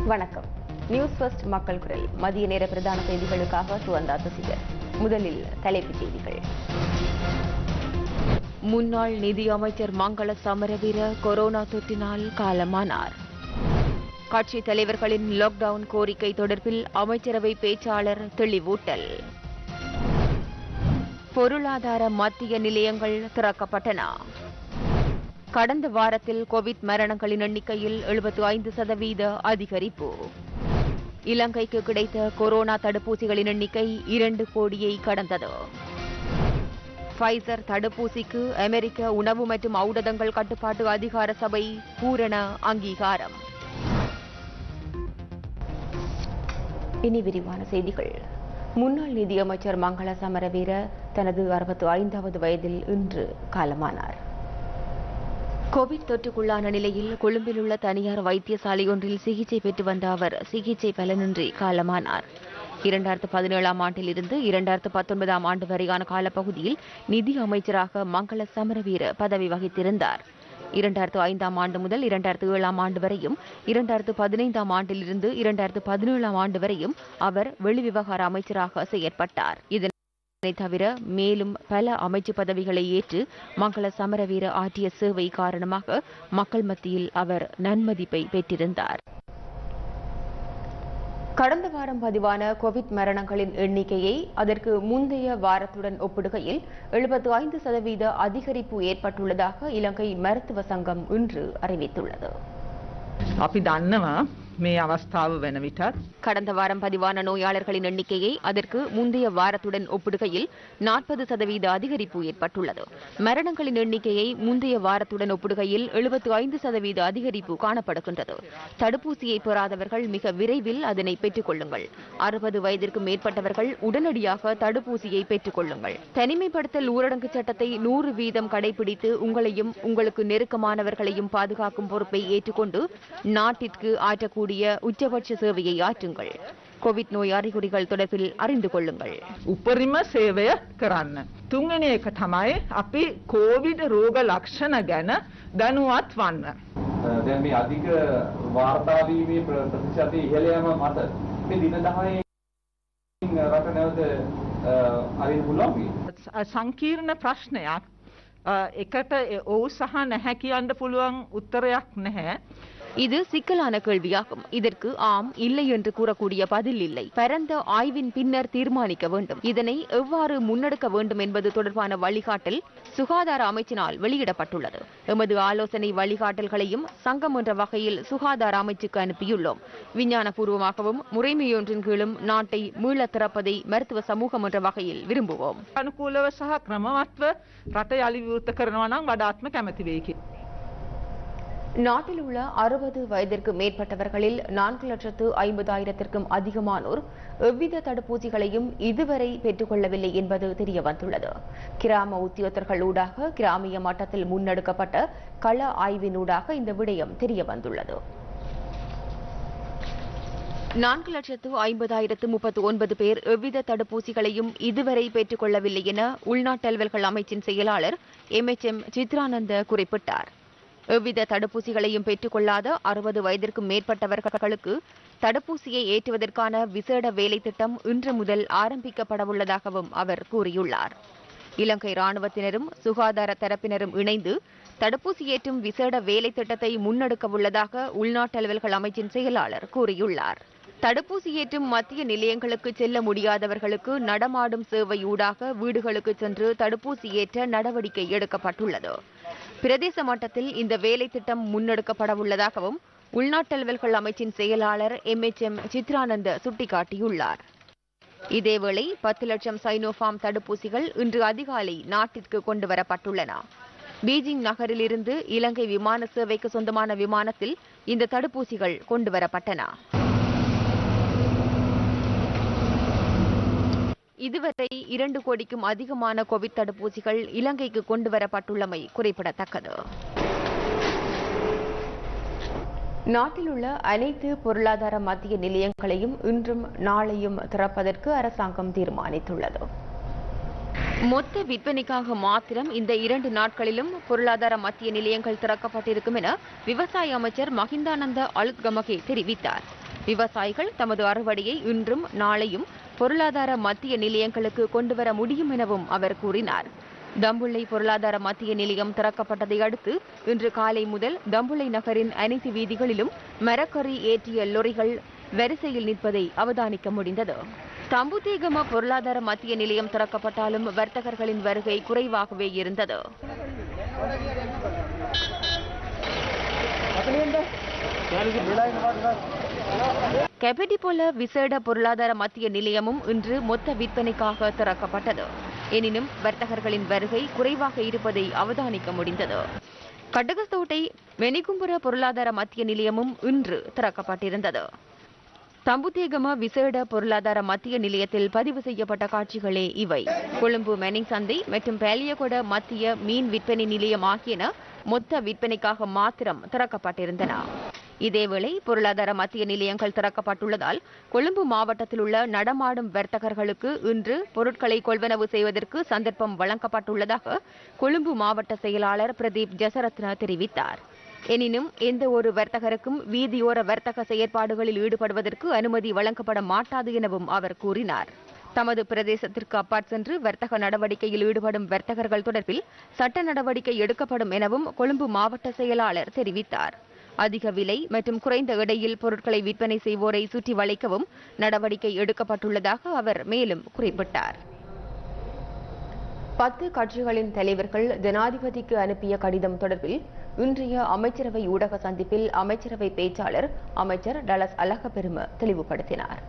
வணக்கம் news first மக்கள் குரல் மதிய நேர பிரதான செய்திகளுக்காக சுவந்தா துசிகர் முதலில் தலைப்புச் செய்திகள் முன்னாள் நிதி அமைச்சர் மங்கள சமரவீர கொரோனா தொற்றினால் காலமானார் கட்சித் தலைவர்களின் லாக்டவுன் கோரிக்கை தொடர்பில் அமைச்சரவை பேச்சாளர் தெளிவூட்டல் பொருளாதார மத்திய நிலையங்கள் திறக்கப்பட்டன கடந்த வாரத்தில் கோவிட் மரணங்களின் எண்ணிக்கையில் எழுபத்து ஐந்து சதவீத அதிகரிப்பு இலங்கைக்கு கிடைத்த கொரோனா தடுப்பூசிகளின் எண்ணிக்கை இரண்டு கோடியை கடந்தது ஃபைசர் தடுப்பூசிக்கு அமெரிக்க உணவு மற்றும் ஔடதங்கள் கட்டுப்பாட்டு அதிகார சபை பூரண அங்கீகாரம் இனி விரிவான செய்திகள் முன்னாள் நிதியமைச்சர் மங்கள சமரவீர தனது அறுபத்து ஐந்தாவது வயதில் இன்று காலமானார் கோவிட் தொற்றுக்குள்ளான நிலையில் கொழும்பில் உள்ள தனியார் வைத்தியசாலை ஒன்றில் சிகிச்சை பெற்று வந்த அவர் சிகிச்சை பலனின்றி காலமானார் இரண்டாயிரத்து பதினேழாம் ஆண்டிலிருந்து இரண்டாயிரத்து பத்தொன்பதாம் ஆண்டு வரையான காலப்பகுதியில் நிதி அமைச்சராக மங்கள சமரவீர பதவி வகித்திருந்தார் இரண்டாயிரத்து ஐந்தாம் ஆண்டு முதல் இரண்டாயிரத்து ஏழாம் ஆண்டு வரையும் இரண்டாயிரத்து பதினைந்தாம் ஆண்டிலிருந்து இரண்டாயிரத்து பதினேழாம் ஆண்டு வரையும் அவர் வெளிவிவகார அமைச்சராக செயற்பட்டார் இதன் இதனை தவிர மேலும் பல அமைச்சு பதவிகளை ஏற்று மங்கள சமரவீர ஆற்றிய சேவை காரணமாக மக்கள் மத்தியில் அவர் நன்மதிப்பை பெற்றிருந்தார் கடந்த வாரம் பதிவான கோவிட் மரணங்களின் எண்ணிக்கையை அதற்கு முந்தைய வாரத்துடன் ஒப்பிடுகையில் எழுபத்து ஐந்து சதவீத அதிகரிப்பு ஏற்பட்டுள்ளதாக இலங்கை மருத்துவ சங்கம் இன்று அறிவித்துள்ளது අපි දන්නවා මේ අවස්ථාව වෙන විටත් கடந்த வாரம் பதிவான நோயாளர்களின் எண்ணிக்கையை அதற்கு முந்தைய வாரத்துடன் ஒப்பிடுகையில் நாற்பது சதவீத அதிகரிப்பு ஏற்பட்டுள்ளது மரணங்களின் எண்ணிக்கையை முந்தைய வாரத்துடன் ஒப்பிடுகையில் எழுபத்து ஐந்து சதவீத அதிகரிப்பு காணப்படுகின்றது தடுப்பூசியை பெறாதவர்கள் மிக விரைவில் அதனை பெற்றுக் கொள்ளுங்கள் அறுபது வயதிற்கு மேற்பட்டவர்கள் உடனடியாக தடுப்பூசியை பெற்றுக் கொள்ளுங்கள் தனிமைப்படுத்தல் ஊரடங்கு சட்டத்தை நூறு வீதம் கடைபிடித்து உங்களையும் உங்களுக்கு நெருக்கமானவர்களையும் பாதுகாக்கும் பொறுப்பை ஏற்றுக்கொண்டு நாட்டிற்கு ஆற்றக்கூடிய உச்சபட்ச சேவையை ஆற்றுங்கள் கோவிட் நோய் அறிகுறிகள் தொடர்பில் அறிந்து கொள்ளுங்கள் උපරිම සේවය කරන්න. තුන්වෙනි එක තමයි අපි කෝවිඩ රෝග ලක්ෂණ ගැන දැනුවත් වන්න. දැන් මේ අධික වාර්තාවීමේ ප්‍ර- ප්‍රතිශතය ඉහළ යෑම මත මේ දින 10 රට නැවත අ, අරින්න පුළුවන් වී. ස- සංකීර්ණ ප්‍රශ්නයක් අ, එකට එ- ඔව් සහ නැහැ කියන්න පුළුවන් උත්තරයක් නැහැ. இது சிக்கலான கேள்வியாகும் இதற்கு ஆம் இல்லை என்று கூறக்கூடிய பதில் இல்லை பரந்த ஆய்வின் பின்னர் தீர்மானிக்க வேண்டும் இதனை எவ்வாறு முன்னெடுக்க வேண்டும் என்பது தொடர்பான வழிகாட்டல் சுகாதார அமைச்சினால் வெளியிடப்பட்டுள்ளது எமது ஆலோசனை வழிகாட்டல்களையும் சங்கம் என்ற வகையில் சுகாதார அமைச்சுக்கு அனுப்பியுள்ளோம் விஞ்ஞானபூர்வமாகவும் முறைமையொன்றின் கீழும் நாட்டை மீளத் திறப்பதை மருத்துவ சமூகம் என்ற வகையில் விரும்புவோம் අනුකූලව සහ ක්‍රමවත්ව රට යළි විවෘත කරනවා නම් වඩාත්ම කැමති වෙයි කියලා. நாட்டில் உள்ள அறுபது வயதிற்கு மேற்பட்டவர்களில் நான்கு லட்சத்து ஐம்பதாயிரத்திற்கும் அதிகமானோர் எவ்வித தடுப்பூசிகளையும் இதுவரை பெற்றுக்கொள்ளவில்லை என்பது தெரிய வந்துள்ளது கிராம உத்தியோகத்தர்கள் ஊடாக கிராமிய மட்டத்தில் முன்னெடுக்கப்பட்ட கள ஆய்வினூடாக இந்த விடயம் தெரிய வந்துள்ளது நான்கு லட்சத்து ஐம்பதாயிரத்து முப்பத்து ஒன்பது பேர் எவ்வித தடுப்பூசிகளையும் இதுவரை பெற்றுக் கொள்ளவில்லை என உள்நாட்டு அலுவல்கள் அமைச்சின் செயலாளர் எம் எச் எம் சித்ரானந்த குறிப்பிட்டார் எவ்வித தடுப்பூசிகளையும் பெற்றுக்கொள்ளாத அறுபது வயதிற்கும் மேற்பட்டவர்களுக்கு தடுப்பூசியை ஏற்றுவதற்கான விசேட வேலை திட்டம் இன்று முதல் ஆரம்பிக்கப்படவுள்ளதாகவும் அவர் கூறியுள்ளார் இலங்கை ராணுவத்தினரும் சுகாதார தரப்பினரும் இணைந்து தடுப்பூசி ஏற்றும் விசேட வேலை திட்டத்தை முன்னெடுக்கவுள்ளதாக உள்நாட்டு அலுவல்கள் அமைச்சின் செயலாளர் கூறியுள்ளார் தடுப்பூசி ஏற்றும் மத்திய நிலையங்களுக்கு செல்ல முடியாதவர்களுக்கு நடமாடும் சேவை ஊடாக வீடுகளுக்கு சென்று தடுப்பூசி ஏற்ற நடவடிக்கை எடுக்கப்பட்டுள்ளது பிரதேச மட்டத்தில் இந்த வேலை திட்டம் முன்னெடுக்கப்பட உள்ளதாகவும் உள்நாட்டு அலுவல்கள் அமைச்சின் செயலாளர் எம் எச் எம் சித்ரானந்த சுட்டிக்காட்டியுள்ளார் இதேவேளை பத்து லட்சம் சைனோஃபார்ம் தடுப்பூசிகள் இன்று அதிகாலை நாட்டிற்கு கொண்டு வரப்பட்டுள்ளன பீஜிங் நகரிலிருந்து இலங்கை விமான சேவைக்கு சொந்தமான விமானத்தில் இந்த தடுப்பூசிகள் கொண்டு வரப்பட்டன இதுவரை இரண்டு கோடிக்கும் அதிகமான கோவிட் தடுப்பூசிகள் இலங்கைக்கு கொண்டு வரப்பட்டுள்ளமை குறிப்பிடத்தக்கது நாட்டில் உள்ள அனைத்து பொருளாதார மத்திய நிலையங்களையும் இன்றும் நாளையும் திறப்பதற்கு அரசாங்கம் தீர்மானித்துள்ளது மொத்த விற்பனைக்காக மாத்திரம் இந்த இரண்டு நாட்களிலும் பொருளாதார மத்திய நிலையங்கள் திறக்கப்பட்டிருக்கும் என விவசாய அமைச்சர் மஹிந்தானந்த அலுத்கமகே தெரிவித்தார் விவசாயிகள் தமது அறுவடையை இன்றும் நாளையும் பொருளாதார மத்திய நிலையங்களுக்கு கொண்டுவர முடியும் எனவும் அவர் கூறினார் தம்புள்ளை பொருளாதார மத்திய நிலையம் திறக்கப்பட்டதை அடுத்து இன்று காலை முதல் தம்புள்ளை நகரின் அனைத்து வீதிகளிலும் மரக்கறி ஏற்றிய லொரிகள் வரிசையில் நிற்பதை அவதானிக்க முடிந்தது தம்புதேகம பொருளாதார மத்திய நிலையம் திறக்கப்பட்டாலும் வர்த்தகர்களின் வருகை குறைவாகவே இருந்தது கெபடிபோல விசேட பொருளாதார மத்திய நிலையமும் இன்று மொத்த விற்பனைக்காக திறக்கப்பட்டது எனினும் வர்த்தகர்களின் வருகை குறைவாக இருப்பதை அவதானிக்க முடிந்தது கட்டகத்தோட்டை வெனிகும்புர பொருளாதார மத்திய நிலையமும் இன்று திறக்கப்பட்டிருந்தது தம்புதேகம விசேட பொருளாதார மத்திய நிலையத்தில் பதிவு செய்யப்பட்ட காட்சிகளே இவை கொழும்பு மெனிங் சந்தை மற்றும் பேலியகொட மத்திய மீன் விற்பனை நிலையம் ஆகியன மொத்த விற்பனைக்காக மாத்திரம் திறக்கப்பட்டிருந்தன இதேவேளை பொருளாதார மத்திய நிலையங்கள் திறக்கப்பட்டுள்ளதால் கொழும்பு மாவட்டத்தில் உள்ள நடமாடும் வர்த்தகர்களுக்கு இன்று பொருட்களை கொள்வனவு செய்வதற்கு சந்தர்ப்பம் வழங்கப்பட்டுள்ளதாக கொழும்பு மாவட்ட செயலாளர் பிரதீப் ஜசரத்ன தெரிவித்தார் எனினும் எந்த ஒரு வர்த்தகருக்கும் வீதியோர வர்த்தக செயற்பாடுகளில் ஈடுபடுவதற்கு அனுமதி வழங்கப்பட மாட்டாது எனவும் அவர் கூறினார் தமது பிரதேசத்திற்கு அப்பாற் சென்று வர்த்தக நடவடிக்கையில் ஈடுபடும் வர்த்தகர்கள் தொடர்பில் சட்ட நடவடிக்கை எடுக்கப்படும் எனவும் கொழும்பு மாவட்ட செயலாளர் தெரிவித்தார் அதிக விலை மற்றும் குறைந்த எடையில் பொருட்களை விற்பனை செய்வோரை சுற்றி வளைக்கவும் நடவடிக்கை எடுக்கப்பட்டுள்ளதாக அவர் மேலும் குறிப்பிட்டார் பத்து கட்சிகளின் தலைவர்கள் ஜனாதிபதிக்கு அனுப்பிய கடிதம் தொடர்பில் இன்றைய அமைச்சரவை ஊடக சந்திப்பில் அமைச்சரவை பேச்சாளர் அமைச்சர் டலஸ் அழகப்பெரும தெளிவுபடுத்தினார்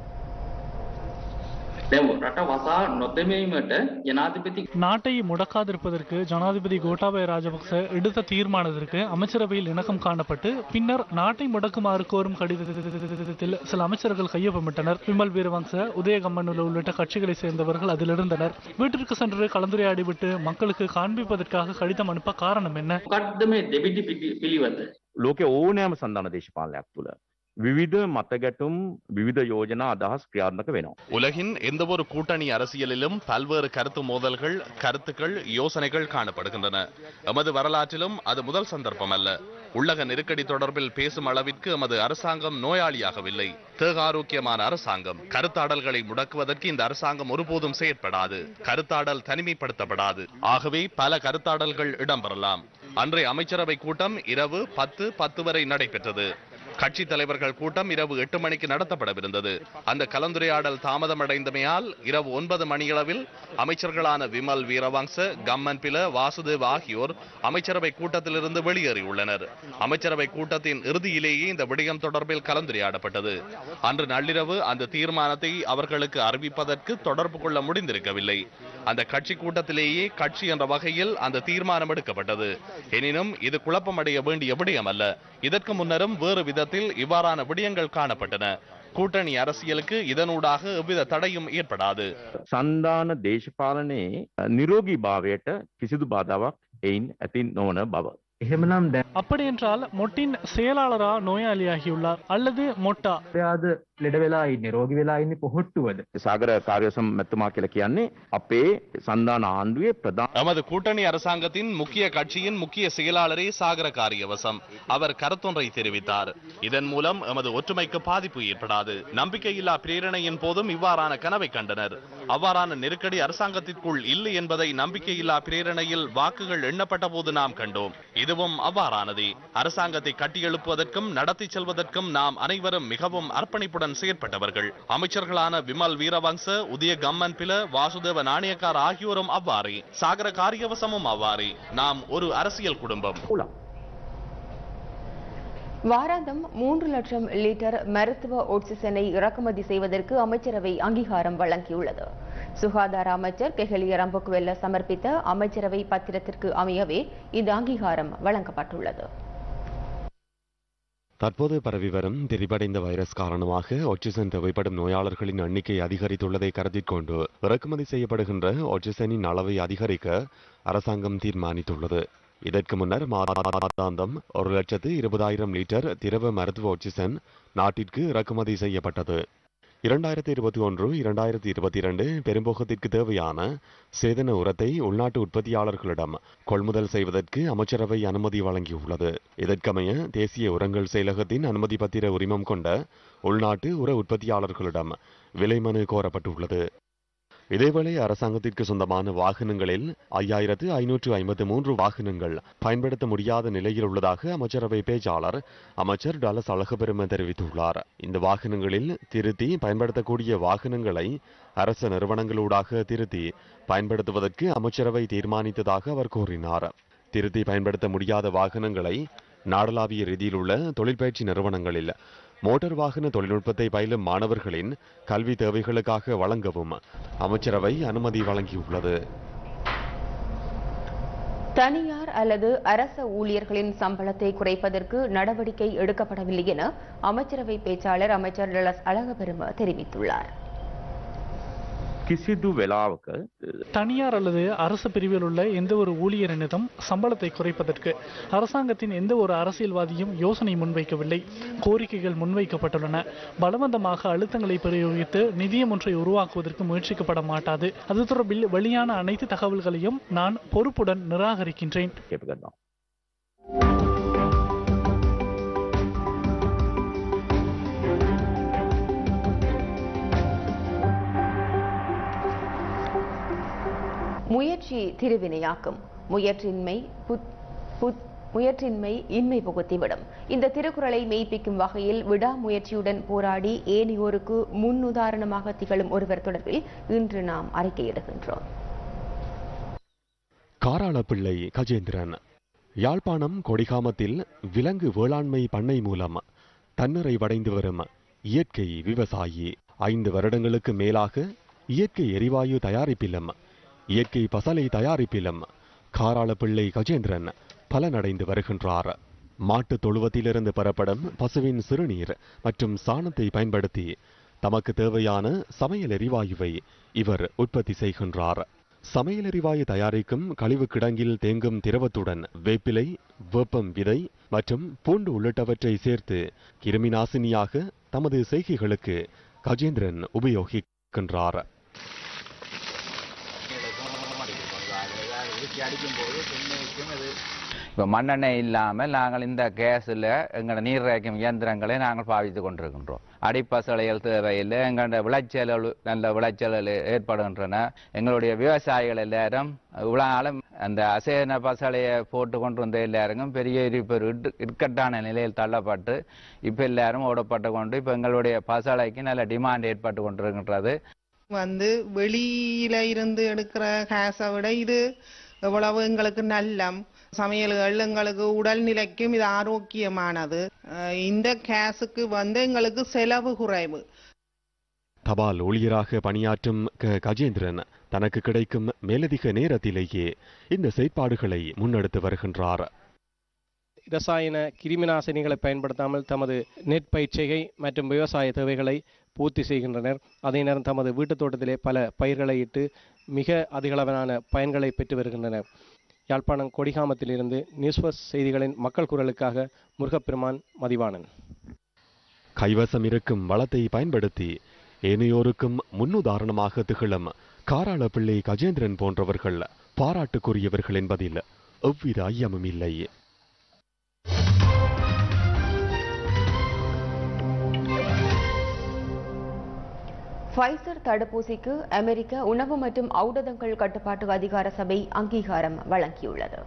දැන් රට වසා නොදැමීමට ජනාධිපති நாட்டை முடக்காதிருப்பதற்கு ஜனாதிபதி கோட்டாபய ராஜபக்ச எடுத்த தீர்மானத்திற்கு அமைச்சரவையில் இணக்கம் காணப்பட்டு பின்னர் நாட்டை முடக்குமாறு கோரும் கடிதத்தில் சில அமைச்சர்கள் கையொப்பமிட்டனர் விமல் வீரவங்ச உதயகம்மனுல உள்ளிட்ட கட்சிகளை சேர்ந்தவர்கள் அதில் இருந்தனர் வீட்டிற்கு சென்று கலந்துரையாடிவிட்டு மக்களுக்கு காண்பிப்பதற்காக கடிதம் அனுப்ப காரணம் என்ன මොකක්ද මේ දෙබිඩි පිටි- පිළිවෙත ලෝකෙ ඕනෑම සන්ධාන දේශපාලනයක් තුළ විවිධ මතගැටුම් විවිධ යෝජනා අදහස් ක්‍රියාත්මක වෙනවා. உலகின் எந்தவொரு கூட்டணி அரசியலிலும் பல்வேறு கருத்து மோதல்கள் கருத்துக்கள் யோசனைகள் காணப்படுகின்றன எமது வரலாற்றிலும் அது முதல் சந்தர்ப்பம் அல்ல உள்ளக நெருக்கடி தொடர்பில் பேசும் அளவிற்கு எமது அரசாங்கம் நோயாளியாகவில்லை தேக ஆரோக்கியமான அரசாங்கம் கருத்தாடல்களை முடக்குவதற்கு இந்த அரசாங்கம் ஒருபோதும் செயற்படாது கருத்தாடல் தனிமைப்படுத்தப்படாது ஆகவே பல கருத்தாடல்கள் இடம்பெறலாம் அன்றைய அமைச்சரவை கூட்டம் இரவு பத்து பத்து வரை நடைபெற்றது கட்சி தலைவர்கள் கூட்டம் இரவு எட்டு மணிக்கு நடத்தப்படவிருந்தது அந்த கலந்துரையாடல் தாமதமடைந்தமையால் இரவு ஒன்பது மணியளவில் அமைச்சர்களான விமல் வீரவங்ச கம்மன் பில வாசுதேவ் ஆகியோர் அமைச்சரவை கூட்டத்திலிருந்து வெளியேறியுள்ளனர் அமைச்சரவை கூட்டத்தின் இறுதியிலேயே இந்த விடயம் தொடர்பில் கலந்துரையாடப்பட்டது அன்று நள்ளிரவு அந்த தீர்மானத்தை அவர்களுக்கு அறிவிப்பதற்கு தொடர்பு கொள்ள முடிந்திருக்கவில்லை அந்த கட்சி கூட்டத்திலேயே கட்சி என்ற வகையில் அந்த தீர்மானம் எடுக்கப்பட்டது எனினும் இது குழப்பமடைய வேண்டிய விடயம் அல்ல இதற்கு முன்னரும் வேறு விதத்தில் இவ்வாறான விடயங்கள் காணப்பட்டன கூட்டணி அரசியலுக்கு இதனூடாக எவ்வித தடையும் ஏற்படாது සන්ධාන දේශපාලනයේ නිරෝගී භාවයට කිසිදු බාධාවක් එයින් ඇතින් නොවන බව. එහෙමනම් දැන් அப்படியென்றால் மொட்டின் செயலாளரா நோயாளியாகியுள்ளார் அல்லது மொட்டா යාද ලෙඩ වෙලා ඉන්නේ රෝගි වෙලා ඉන්නේ පොහොට්ටුවද සාගර කාර්යසම් මැතුමා කියලා කියන්නේ අපේ සන්ධාන ආණ්ඩුවේ ප්‍රධාන நமது கூட்டணி அரசாங்கத்தின் முக்கிய கட்சியின் முக்கிய செயலாளரே சாகர காரியவசம் அவர் கருத்தொன்றை தெரிவித்தார் இதன் மூலம் எமது ஒற்றுமைக்கு பாதிப்பு ஏற்படாது நம்பிக்கையில்லா பிரேரணையின் போதும் இவ்வாறான கனவை கண்டனர் அவ்வாறான நெருக்கடி அரசாங்கத்திற்குள் இல்லை என்பதை நம்பிக்கையில்லா பிரேரணையில் வாக்குகள் எண்ணப்பட்ட போது நாம் கண்டோம் இதுவும் அவ்வாறானதே அரசாங்கத்தை கட்டியெழுப்புவதற்கும் நடத்தி செல்வதற்கும் நாம் அனைவரும் மிகவும் அர்ப்பணிப்புடன் செயற்பட்டவர்கள் அமைச்சர்களான விமல் வீரவங்ச உதய கம்மன் பில வாசுதேவ நாணயக்கார் ஆகியோரும் அவ்வாறே சாகர காரியவசமும் அவ்வாறே நாம் ஒரு அரசியல் குடும்பம் வாராந்தம் மூன்று லட்சம் லிட்டர் மருத்துவ ஆக்சிஜனை இறக்குமதி செய்வதற்கு அமைச்சரவை அங்கீகாரம் வழங்கியுள்ளது சுகாதார அமைச்சர் கெஹலிய ரம்புக்குவெல்ல சமர்ப்பித்த அமைச்சரவை பத்திரத்திற்கு அமையவே இந்த அங்கீகாரம் வழங்கப்பட்டுள்ளது தற்போது பரவி வரும் திரிபடைந்த வைரஸ் காரணமாக ஆக்சிஜன் தேவைப்படும் நோயாளர்களின் எண்ணிக்கை அதிகரித்துள்ளதை கருத்தில் கொண்டு இறக்குமதி செய்யப்படுகின்ற ஆக்சிஜனின் அளவை அதிகரிக்க அரசாங்கம் தீர்மானித்துள்ளது இதற்கு முன்னர் மாதாந்தம் ஒரு லட்சத்து இருபதாயிரம் லிட்டர் திரவ மருத்துவ ஆக்சிஜன் நாட்டிற்கு இறக்குமதி செய்யப்பட்டது இரண்டாயிரத்தி இருபத்தி ஒன்று இரண்டாயிரத்தி இருபத்தி இரண்டு பெரும்போகத்திற்கு தேவையான சேதன உரத்தை உள்நாட்டு உற்பத்தியாளர்களிடம் கொள்முதல் செய்வதற்கு அமைச்சரவை அனுமதி வழங்கியுள்ளது இதற்கமைய தேசிய உரங்கள் செயலகத்தின் அனுமதி பத்திர உரிமம் கொண்ட உள்நாட்டு உர உற்பத்தியாளர்களிடம் விலை மனு கோரப்பட்டுள்ளது இதேவேளை அரசாங்கத்திற்கு சொந்தமான வாகனங்களில் ஐயாயிரத்து ஐநூற்று ஐம்பத்து மூன்று வாகனங்கள் பயன்படுத்த முடியாத நிலையில் உள்ளதாக அமைச்சரவை பேச்சாளர் அமைச்சர் டலஸ் அழகபெரும தெரிவித்துள்ளார் இந்த வாகனங்களில் திருத்தி பயன்படுத்தக்கூடிய வாகனங்களை அரச நிறுவனங்களூடாக திருத்தி பயன்படுத்துவதற்கு அமைச்சரவை தீர்மானித்ததாக அவர் கூறினார் திருத்தி பயன்படுத்த முடியாத வாகனங்களை நாடளாவிய ரீதியில் உள்ள தொழிற்பயிற்சி நிறுவனங்களில் மோட்டார் வாகன தொழில்நுட்பத்தை பயிலும் மாணவர்களின் கல்வி தேவைகளுக்காக வழங்கவும் அமைச்சரவை அனுமதி வழங்கியுள்ளது தனியார் அல்லது அரச ஊழியர்களின் சம்பளத்தை குறைப்பதற்கு நடவடிக்கை எடுக்கப்படவில்லை என அமைச்சரவை பேச்சாளர் அமைச்சர் டலஸ் அழகபெரும தெரிவித்துள்ளார் කිසිදු වෙලාවක தனியார் அல்லது அரசு பிரிவில் உள்ள எந்த ஒரு ஊழியரினதும் சம்பளத்தை குறைப்பதற்கு அரசாங்கத்தின் எந்த ஒரு அரசியல்வாதியும் யோசனை முன்வைக்கவில்லை கோரிக்கைகள் முன்வைக்கப்பட்டுள்ளன பலவந்தமாக அழுத்தங்களை பிரயோகித்து நிதியம் ஒன்றை உருவாக்குவதற்கு முயற்சிக்கப்பட மாட்டாது அது தொடர்பில் வெளியான அனைத்து தகவல்களையும் நான் பொறுப்புடன் நிராகரிக்கின்றேன் කේප කරනවා. முயற்சி திருவினையாக்கும் முயற்றின்மை புத்- புத்- முயற்றின்மை இன்மை புகுத்திவிடும் இந்த திருக்குறளை மெய்ப்பிக்கும் வகையில் விடாமுயற்சியுடன் போராடி ஏனையோருக்கு முன்னுதாரணமாக திகழும் ஒருவர் தொடர்பில் இன்று நாம் அறிக்கையிடுகின்றோம் காராளப்பிள்ளை கஜேந்திரன் யாழ்ப்பாணம் கொடிகாமத்தில் விலங்கு வேளாண்மை பண்ணை மூலம் தன்னிறைவடைந்து வரும் இயற்கை விவசாயி ஐந்து வருடங்களுக்கு மேலாக இயற்கை எரிவாயு தயாரிப்பிலும் இயற்கை பசலை தயாரிப்பிலும் காராளப்பிள்ளை கஜேந்திரன் பலனடைந்து வருகின்றார் மாட்டுத் தொழுவத்திலிருந்து பெறப்படும் பசுவின் சிறுநீர் மற்றும் சாணத்தை பயன்படுத்தி தமக்கு தேவையான சமையல் எரிவாயுவை இவர் உற்பத்தி செய்கின்றார் சமையல் எரிவாயு தயாரிக்கும் கழிவு கிடங்கில் தேங்கும் திரவத்துடன் வேப்பிலை வேப்பம் விதை மற்றும் பூண்டு உள்ளிட்டவற்றை சேர்த்து கிருமிநாசினியாக தமது செய்கைகளுக்கு கஜேந்திரன் உபயோகிக்கின்றார் இப்போ மண்ணெண்ணெய் இல்லாமல் நாங்கள் இந்த கேஸில் எங்களோட நீர் இறைக்கும் இயந்திரங்களை நாங்கள் பாவித்து கொண்டிருக்கின்றோம் அடிப்பசலைகள் தேவையில்லை எங்களோட விளைச்சல் நல்ல விளைச்சல்கள் ஏற்படுகின்றன எங்களுடைய விவசாயிகள் எல்லாரும் இவ்வளோ அந்த அசேன பசலையை போட்டு கொண்டு வந்த எல்லாருக்கும் பெரிய இப்போ இக்கட்டான நிலையில் தள்ளப்பட்டு இப்போ எல்லாரும் ஓடப்பட்டு கொண்டு இப்போ எங்களுடைய பசலைக்கு நல்ல டிமாண்ட் ஏற்பட்டு கொண்டிருக்கின்றது வந்து வெளியில இருந்து எடுக்கிற கேஸை விட இது எவ்வளவு எங்களுக்கு நல்லம் சமையல்கள் எங்களுக்கு உடல் நிலைக்கும் இது ஆரோக்கியமானது அஹ் இந்த கேஸுக்கு வந்து எங்களுக்கு செலவு குறைவு தபால் ஊழியராக பணியாற்றும் க கஜேந்திரன் தனக்கு கிடைக்கும் மேலதிக நேரத்திலேயே இந்த செயற்பாடுகளை முன்னெடுத்து வருகின்றார் இரசாயன கிருமிநாசினிகளை பயன்படுத்தாமல் தமது நெற்பயிற்சிகை மற்றும் விவசாய தேவைகளை பூர்த்தி செய்கின்றனர் அதே நேரம் தமது வீட்டுத் தோட்டத்திலே பல பயிர்களை இட்டு மிக அதிகளவிலான பயன்களை பெற்று வருகின்றனர் யாழ்ப்பாணம் கொடிகாமத்திலிருந்து நியூஸ்வஸ் செய்திகளின் மக்கள் குரலுக்காக முருகப்பெருமான் மதிவாணன் கைவசம் இருக்கும் வளத்தை பயன்படுத்தி ஏனையோருக்கும் முன்னுதாரணமாக திகழும் காராள பிள்ளை கஜேந்திரன் போன்றவர்கள் பாராட்டுக்குரியவர்கள் என்பதில் எவ்வித ஐயமும் இல்லை ஃபைசர் தடுப்பூசிக்கு அமெரிக்க உணவு மற்றும் ஔடதங்கள் கட்டுப்பாட்டு அதிகார சபை அங்கீகாரம் வழங்கியுள்ளது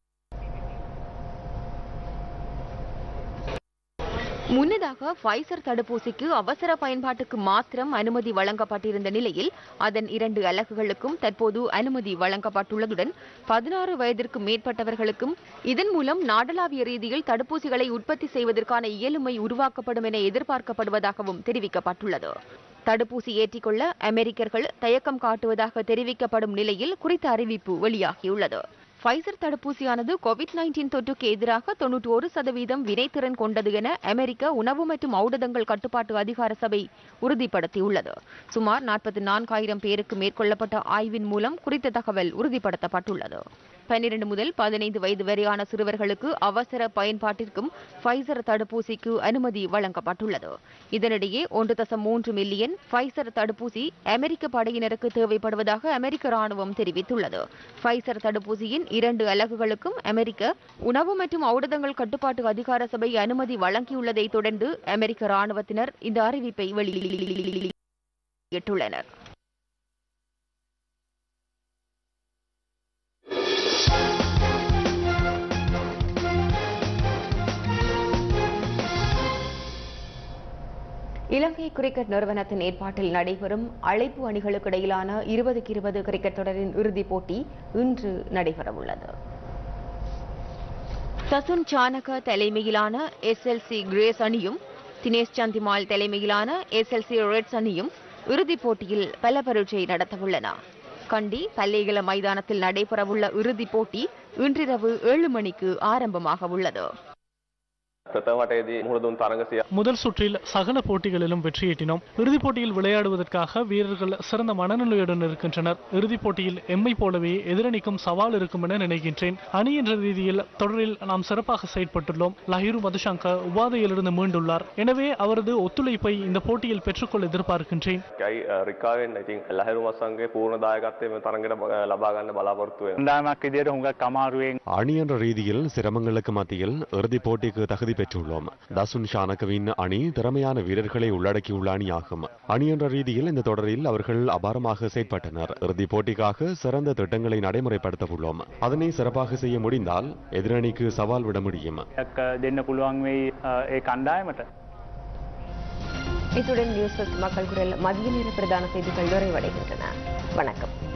முன்னதாக ஃபைசர் தடுப்பூசிக்கு அவசர பயன்பாட்டுக்கு மாத்திரம் அனுமதி வழங்கப்பட்டிருந்த நிலையில் அதன் இரண்டு அலகுகளுக்கும் தற்போது அனுமதி வழங்கப்பட்டுள்ளதுடன் பதினாறு வயதிற்கு மேற்பட்டவர்களுக்கும் இதன் மூலம் நாடளாவிய ரீதியில் தடுப்பூசிகளை உற்பத்தி செய்வதற்கான இயலுமை உருவாக்கப்படும் என எதிர்பார்க்கப்படுவதாகவும் தெரிவிக்கப்பட்டுள்ளது தடுப்பூசி ஏற்றிக்கொள்ள அமெரிக்கர்கள் தயக்கம் காட்டுவதாக தெரிவிக்கப்படும் நிலையில் குறித்த அறிவிப்பு வெளியாகியுள்ளது ஃபைசர் தடுப்பூசியானது கோவிட் நைன்டீன் தொற்றுக்கு எதிராக தொன்னூற்றி ஒரு சதவீதம் வினைத்திறன் கொண்டது என அமெரிக்க உணவு மற்றும் ஔடதங்கள் கட்டுப்பாட்டு அதிகார சபை உறுதிப்படுத்தியுள்ளது சுமார் நாற்பத்தி நான்காயிரம் பேருக்கு மேற்கொள்ளப்பட்ட ஆய்வின் மூலம் குறித்த தகவல் உறுதிப்படுத்தப்பட்டுள்ளது பன்னிரண்டு முதல் பதினைந்து வயது வரையான சிறுவர்களுக்கு அவசர பயன்பாட்டிற்கும் ஃபைசர் தடுப்பூசிக்கு அனுமதி வழங்கப்பட்டுள்ளது இதனிடையே ஒன்று தசம் மூன்று மில்லியன் ஃபைசர் தடுப்பூசி அமெரிக்க படையினருக்கு தேவைப்படுவதாக அமெரிக்க ராணுவம் தெரிவித்துள்ளது ஃபைசர் தடுப்பூசியின் இரண்டு அலகுகளுக்கும் அமெரிக்க உணவு மற்றும் ஔடதங்கள் கட்டுப்பாட்டு அதிகார சபை அனுமதி வழங்கியுள்ளதை தொடர்ந்து அமெரிக்க ராணுவத்தினர் இந்த அறிவிப்பை வெளியிட்டுள்ளனர் இலங்கை கிரிக்கெட் நிறுவனத்தின் ஏற்பாட்டில் நடைபெறும் அழைப்பு அணிகளுக்கு இடையிலான இருபதுக்கு இருபது கிரிக்கெட் தொடரின் இறுதிப் போட்டி இன்று நடைபெறவுள்ளது சசுன் சானக தலைமையிலான எஸ்எல்சி கிரேஸ் அணியும் தினேஷ் சந்திமால் தலைமையிலான எஸ்எல்சி ரெட்ஸ் அணியும் இறுதிப் போட்டியில் பல பரீட்சை நடத்தவுள்ளன கண்டி பல்லேகல மைதானத்தில் நடைபெறவுள்ள இறுதிப் போட்டி இன்றிரவு ஏழு மணிக்கு ஆரம்பமாக உள்ளது ප්‍රථම වටේදී මුහුණ දුන් තරඟ සිය முதல் சுற்றில் சகல போட்டிகளிலும் வெற்றியீட்டினோம் இறுதிப் போட்டியில் விளையாடுவதற்காக வீரர்கள் சிறந்த மனநிலையுடன் இருக்கின்றனர் இறுதிப் போட்டியில் எம்மை போலவே எதிரணிக்கும் சவால் இருக்கும் என நினைக்கின்றேன் அணி என்ற ரீதியில் தொடரில் நாம் சிறப்பாக செயற்பட்டுள்ளோம் லஹிரு மதுசங்கர் உபாதையிலிருந்து மீண்டுள்ளார் எனவே அவரது ஒத்துழைப்பை இந்த போட்டியில் பெற்றுக்கொள்ள எதிர்பார்க்கின்றேன் ගයි රිකාවෙන් ඉතින් ලැහැරු මසන්ගේ පූර්ණ දායකත්වය මෙ තරඟට ලබා ගන්න බලාපොරොත්තු වෙනවා. හොඳාමක් විදියට හුඟක් අමාරුවෙන් அணி என்ற ரீதியில் சிரமங்களுக்கு மத்தியில் இறுதிப் போட்டிக்கு தகுதி பெற்றுள்ளோம் தசுன் ஷானகவின் அணி திறமையான வீரர்களை உள்ளடக்கியுள்ள அணியாகும் அணி என்ற ரீதியில் இந்த தொடரில் அவர்கள் அபாரமாக செயற்பட்டனர் இறுதிப் போட்டிக்காக சிறந்த திட்டங்களை நடைமுறைப்படுத்த உள்ளோம் அதனை சிறப்பாக செய்ய முடிந்தால் எதிரணிக்கு சவால் விட முடியும் දෙන්න පුළුවන් වෙයි ඒ කණ්ඩායමට இத்துடன் நியூஸ் ஃபர்ஸ்ட் மக்கள் குரல் மதிய நேர பிரதான செய்திகள் நிறைவடைகின்றன வணக்கம்